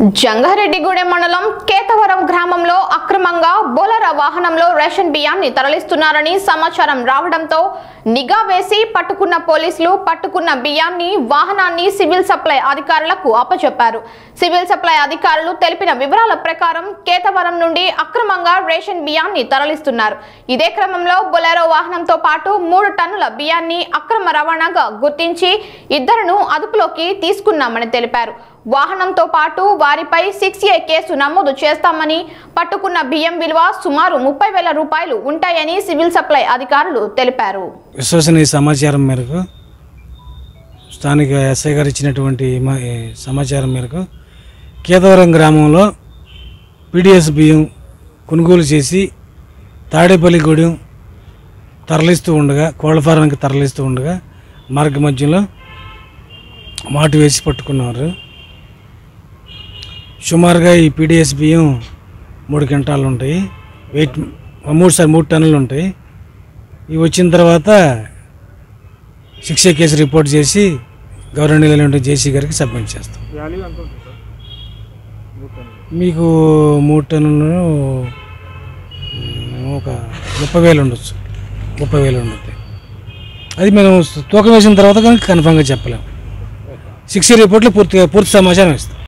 జంగారెడ్డిగూడెం మండలం కేతవరం గ్రామంలో అక్రమంగా బోలర వాహనంలో రేషన్ బియ్యాన్ని తరలిస్తున్నారని సమాచారం రావడంతో నిఘా వేసి పట్టుకున్న పోలీసులు పట్టుకున్న బియ్యాన్ని వాహనాన్ని సివిల్ సప్లై అధికారులకు అప్పచెప్పారు సివిల్ సప్లై అధికారులు తెలిపిన వివరాల ప్రకారం కేతవరం నుండి అక్రమంగా రేషన్ బియ్యాన్ని తరలిస్తున్నారు ఇదే క్రమంలో బొలెరో వాహనంతో పాటు మూడు టన్నుల బియ్యాన్ని అక్రమ రవాణాగా గుర్తించి ఇద్దరును అదుపులోకి తీసుకున్నామని తెలిపారు వాహనంతో పాటు వారిపై సిక్స్ ఏ కేసు నమోదు చేస్తామని పట్టుకున్న బియ్యం విలువ సుమారు ముప్పై వేల రూపాయలు ఉంటాయని సివిల్ సప్లై అధికారులు తెలిపారు విశ్వసనీయ సమాచారం మేరకు స్థానిక ఎస్ఐ గారు ఇచ్చినటువంటి మా- ఈ సమాచారం మేరకు కేదవరం గ్రామంలో పీడిఎస్ బియ్యం కొనుగోలు చేసి తాడేపల్లిగూడెం తరలిస్తూ ఉండగా కోళ్ల ఫారానికి తరలిస్తూ ఉండగా మార్గ మధ్యలో మాటు వేసి పట్టుకున్నారు సుమారుగా ఈ పీడిఎస్ బియ్యం మూడు క్వింటాలు ఉంటాయి వెయిట్ మూడు సార్ మూడు టన్నులు ఉంటాయి ఇవి వచ్చిన తర్వాత శిక్ష కేసు రిపోర్ట్ చేసి గవర్నమెంట్ జేసీ గారికి సబ్మిట్ చేస్తాం మీకు మూడు టన్నులు మ్, ఒక ముప్పై వేలు ఉండొచ్చు ముప్పై వేలు ఉండొచ్చు అది మేము తూకం వేసిన తర్వాత కనుక కన్ఫామ్గా చెప్పలేము శిక్ష రిపోర్ట్లో పూర్తిగా పూర్తి సమాచారం ఇస్తాం